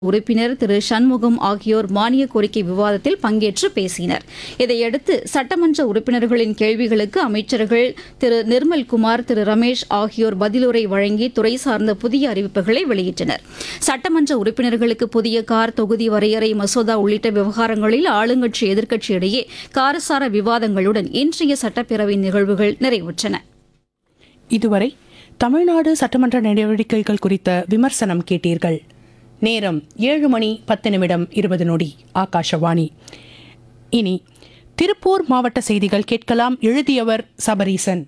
உறுப்பினர் திரு சண்முகம் ஆகியோர் மானிய கோரிக்கை விவாதத்தில் பங்கேற்று பேசினர் இதையடுத்து சட்டமன்ற உறுப்பினர்களின் கேள்விகளுக்கு அமைச்சர்கள் திரு நிர்மல்குமார் திரு ரமேஷ் ஆகியோர் பதிலுரை வழங்கி துறை சார்ந்த புதிய அறிவிப்புகளை வெளியிட்டனர் சட்டமன்ற உறுப்பினர்களுக்கு புதிய கார் தொகுதி வரையறை மசோதா உள்ளிட்ட விவகாரங்களில் ஆளுங்கட்சி எதிர்க்கட்சி இடையே காரசார விவாதங்களுடன் இன்றைய சட்டப்பேரவை நிகழ்வுகள் நிறைவுற்றன இதுவரை தமிழ்நாடு சட்டமன்ற நடவடிக்கைகள் குறித்த விமர்சனம் கேட்டீர்கள் நேரம் ஏழு மணி பத்து நிமிடம் இருபது நொடி ஆகாஷவாணி இனி திருப்பூர் மாவட்ட செய்திகள் கேட்கலாம் எழுதியவர் சபரீசன்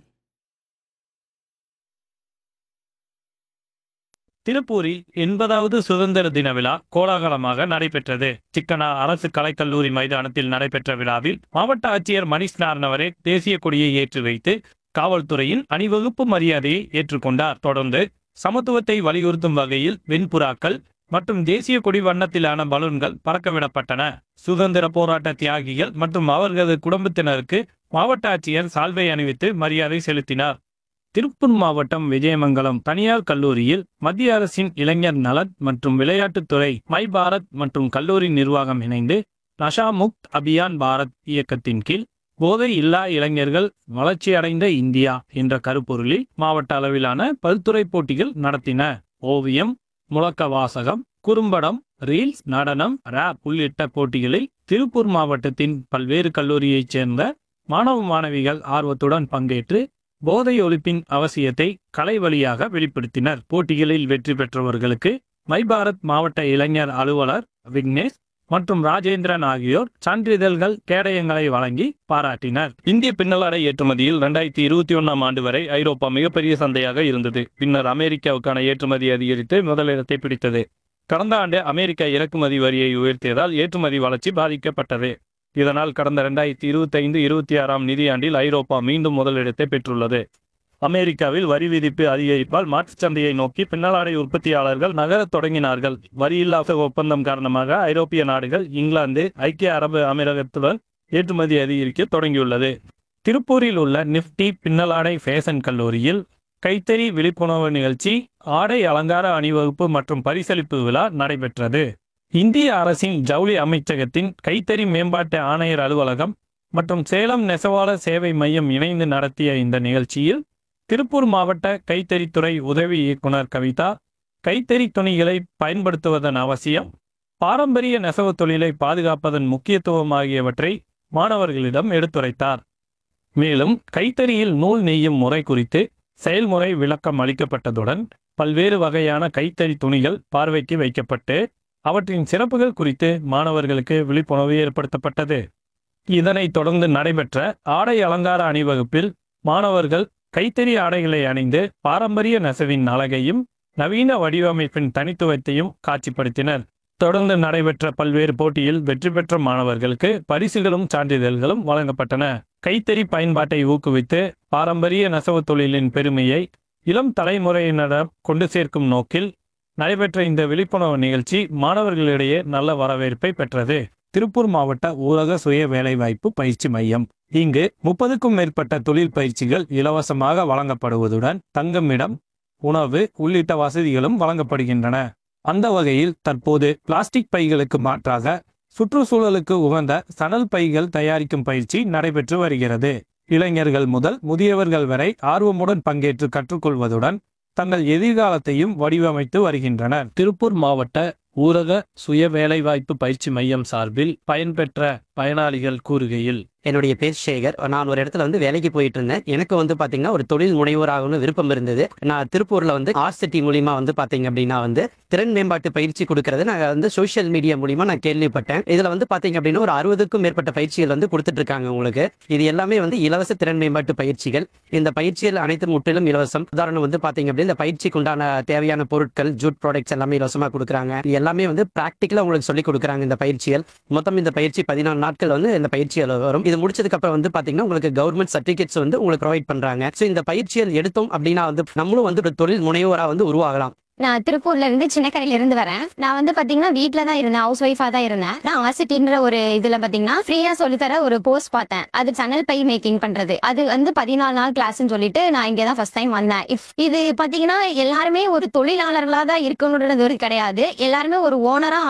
திருப்பூரில் எண்பதாவது சுதந்திர தின விழா கோலாகலமாக நடைபெற்றது சிக்கனா அரசு கலைக்கல்லூரி மைதானத்தில் நடைபெற்ற விழாவில் மாவட்ட ஆட்சியர் மணிஷ் நார்னவரே தேசிய கொடியை ஏற்றி வைத்து காவல்துறையின் அணிவகுப்பு மரியாதையை ஏற்றுக்கொண்டார் தொடர்ந்து சமத்துவத்தை வலியுறுத்தும் வகையில் வெண்புறாக்கள் மற்றும் தேசிய கொடி வண்ணத்திலான பலூன்கள் பறக்கவிடப்பட்டன சுதந்திர போராட்ட தியாகிகள் மற்றும் அவர்களது குடும்பத்தினருக்கு மாவட்ட ஆட்சியர் சால்வை அணிவித்து மரியாதை செலுத்தினார் திருப்பூர் மாவட்டம் விஜயமங்கலம் தனியார் கல்லூரியில் மத்திய அரசின் இளைஞர் நலன் மற்றும் விளையாட்டுத்துறை மை பாரத் மற்றும் கல்லூரி நிர்வாகம் இணைந்து நஷா முக்த் அபியான் பாரத் இயக்கத்தின் கீழ் போதை இல்லா இளைஞர்கள் வளர்ச்சியடைந்த இந்தியா என்ற கருப்பொருளில் மாவட்ட அளவிலான பல்துறை போட்டிகள் நடத்தின ஓவியம் முழக்க வாசகம் குறும்படம் ரீல்ஸ் நடனம் ரேப் உள்ளிட்ட போட்டிகளில் திருப்பூர் மாவட்டத்தின் பல்வேறு கல்லூரியைச் சேர்ந்த மாணவ மாணவிகள் ஆர்வத்துடன் பங்கேற்று போதை ஒழிப்பின் அவசியத்தை கலை வழியாக வெளிப்படுத்தினர் போட்டிகளில் வெற்றி பெற்றவர்களுக்கு மை பாரத் மாவட்ட இளைஞர் அலுவலர் விக்னேஷ் மற்றும் ராஜேந்திரன் ஆகியோர் சான்றிதழ்கள் கேடயங்களை வழங்கி பாராட்டினர் இந்திய பின்னலாடை ஏற்றுமதியில் இரண்டாயிரத்தி இருபத்தி ஒன்னாம் ஆண்டு வரை ஐரோப்பா மிகப்பெரிய சந்தையாக இருந்தது பின்னர் அமெரிக்காவுக்கான ஏற்றுமதி அதிகரித்து முதலிடத்தை பிடித்தது கடந்த ஆண்டு அமெரிக்கா இறக்குமதி வரியை உயர்த்தியதால் ஏற்றுமதி வளர்ச்சி பாதிக்கப்பட்டது இதனால் கடந்த இரண்டாயிரத்தி இருபத்தி ஐந்து இருபத்தி ஆறாம் நிதியாண்டில் ஐரோப்பா மீண்டும் முதலிடத்தை பெற்றுள்ளது அமெரிக்காவில் வரி விதிப்பு அதிகரிப்பால் மாற்றுச் சந்தையை நோக்கி பின்னலாடை உற்பத்தியாளர்கள் நகரத் தொடங்கினார்கள் வரியில்லாத ஒப்பந்தம் காரணமாக ஐரோப்பிய நாடுகள் இங்கிலாந்து ஐக்கிய அரபு அமீரகத்துடன் ஏற்றுமதி அதிகரிக்க தொடங்கியுள்ளது திருப்பூரில் உள்ள நிப்டி பின்னலாடை ஃபேஷன் கல்லூரியில் கைத்தறி விழிப்புணர்வு நிகழ்ச்சி ஆடை அலங்கார அணிவகுப்பு மற்றும் பரிசளிப்பு விழா நடைபெற்றது இந்திய அரசின் ஜவுளி அமைச்சகத்தின் கைத்தறி மேம்பாட்டு ஆணையர் அலுவலகம் மற்றும் சேலம் நெசவாளர் சேவை மையம் இணைந்து நடத்திய இந்த நிகழ்ச்சியில் திருப்பூர் மாவட்ட கைத்தறித்துறை உதவி இயக்குனர் கவிதா கைத்தறி துணிகளை பயன்படுத்துவதன் அவசியம் பாரம்பரிய நெசவு தொழிலை பாதுகாப்பதன் முக்கியத்துவம் ஆகியவற்றை மாணவர்களிடம் எடுத்துரைத்தார் மேலும் கைத்தறியில் நூல் நெய்யும் முறை குறித்து செயல்முறை விளக்கம் அளிக்கப்பட்டதுடன் பல்வேறு வகையான கைத்தறி துணிகள் பார்வைக்கு வைக்கப்பட்டு அவற்றின் சிறப்புகள் குறித்து மாணவர்களுக்கு விழிப்புணர்வு ஏற்படுத்தப்பட்டது இதனைத் தொடர்ந்து நடைபெற்ற ஆடை அலங்கார அணிவகுப்பில் மாணவர்கள் கைத்தறி ஆடைகளை அணிந்து பாரம்பரிய நெசவின் அழகையும் நவீன வடிவமைப்பின் தனித்துவத்தையும் காட்சிப்படுத்தினர் தொடர்ந்து நடைபெற்ற பல்வேறு போட்டியில் வெற்றி பெற்ற மாணவர்களுக்கு பரிசுகளும் சான்றிதழ்களும் வழங்கப்பட்டன கைத்தறி பயன்பாட்டை ஊக்குவித்து பாரம்பரிய நெசவு தொழிலின் பெருமையை இளம் தலைமுறையினரிடம் கொண்டு சேர்க்கும் நோக்கில் நடைபெற்ற இந்த விழிப்புணர்வு நிகழ்ச்சி மாணவர்களிடையே நல்ல வரவேற்பை பெற்றது திருப்பூர் மாவட்ட ஊரக சுய வேலைவாய்ப்பு பயிற்சி மையம் இங்கு முப்பதுக்கும் மேற்பட்ட தொழில் பயிற்சிகள் இலவசமாக வழங்கப்படுவதுடன் தங்குமிடம் உணவு உள்ளிட்ட வசதிகளும் வழங்கப்படுகின்றன அந்த வகையில் தற்போது பிளாஸ்டிக் பைகளுக்கு மாற்றாக சுற்றுச்சூழலுக்கு உகந்த சணல் பைகள் தயாரிக்கும் பயிற்சி நடைபெற்று வருகிறது இளைஞர்கள் முதல் முதியவர்கள் வரை ஆர்வமுடன் பங்கேற்று கற்றுக்கொள்வதுடன் தங்கள் எதிர்காலத்தையும் வடிவமைத்து வருகின்றனர் திருப்பூர் மாவட்ட ஊரக சுய வேலைவாய்ப்பு பயிற்சி மையம் சார்பில் பயன்பெற்ற பயனாளிகள் கூறுகையில் என்னுடைய பேர் சேகர் நான் ஒரு இடத்துல வந்து வேலைக்கு போயிட்டு இருந்தேன் எனக்கு வந்து பாத்தீங்கன்னா ஒரு தொழில் முனைவோராகணும் விருப்பம் இருந்தது நான் திருப்பூர்ல வந்து ஆர்ட் சிட்டி மூலியமா வந்து பாத்தீங்க அப்படின்னா வந்து திறன் மேம்பாட்டு பயிற்சி கொடுக்கறது நான் வந்து சோஷியல் மீடியா மூலியமா நான் கேள்விப்பட்டேன் இதுல வந்து பாத்தீங்க அப்படின்னா ஒரு அறுபதுக்கும் மேற்பட்ட பயிற்சிகள் வந்து கொடுத்துட்டு இருக்காங்க உங்களுக்கு இது எல்லாமே வந்து இலவச திறன் மேம்பாட்டு பயிற்சிகள் இந்த பயிற்சிகள் அனைத்தும் முற்றிலும் இலவசம் உதாரணம் வந்து பாத்தீங்க அப்படின்னா இந்த பயிற்சிக்கு உண்டான தேவையான பொருட்கள் ஜூட் ப்ராடக்ட்ஸ் எல்லாமே இலவசமா கொடுக்குறாங்க இது எல்லாமே வந்து பிராக்டிக்கலா உங்களுக்கு சொல்லி கொடுக்குறாங்க இந்த பயிற்சிகள் மொத்தம் இந்த பயிற்சி பதினாலு நாட்கள் வந்து இந்த பயிற்சிகள் வரும் இது முடிச்சதுக்கு அப்புறம் வந்து பாத்தீங்கன்னா உங்களுக்கு கவர்மெண்ட் சர்டிபிகேட்ஸ் வந்து உங்களுக்கு ப்ரொவைட் பண்றாங்க ஸோ இந்த பயிற்சிகள் எடுத்தோம் அப்படின்னா வந்து நம்மளும் வந்து ஒரு தொழில் முனைவோரா வந்து உருவாகலாம் நான் திருப்பூர்ல இருந்து சின்னக்கரையில இருந்து வரேன் நான் வந்து பாத்தீங்கன்னா வீட்ல தான் இருந்தேன் ஹவுஸ் ஒய்ஃபா தான் இருந்தேன் நான் ஆசிட்டின்ற ஒரு இதுல பாத்தீங்கன்னா ஃப்ரீயா சொல்லித்தர ஒரு கோர்ஸ் பார்த்தேன் அது சன்னல் பை மேக்கிங் பண்றது அது வந்து பதினாலு நாள் கிளாஸ்னு சொல்லிட்டு நான் இங்க தான் ஃபர்ஸ்ட் டைம் வந்தேன் இப் இது பாத்தீங்கன்னா எல்லாருமே ஒரு தொழிலாளர்களா தான் இருக்கணுன்றது கிடையாது எல்லாருமே ஒரு ஓனரா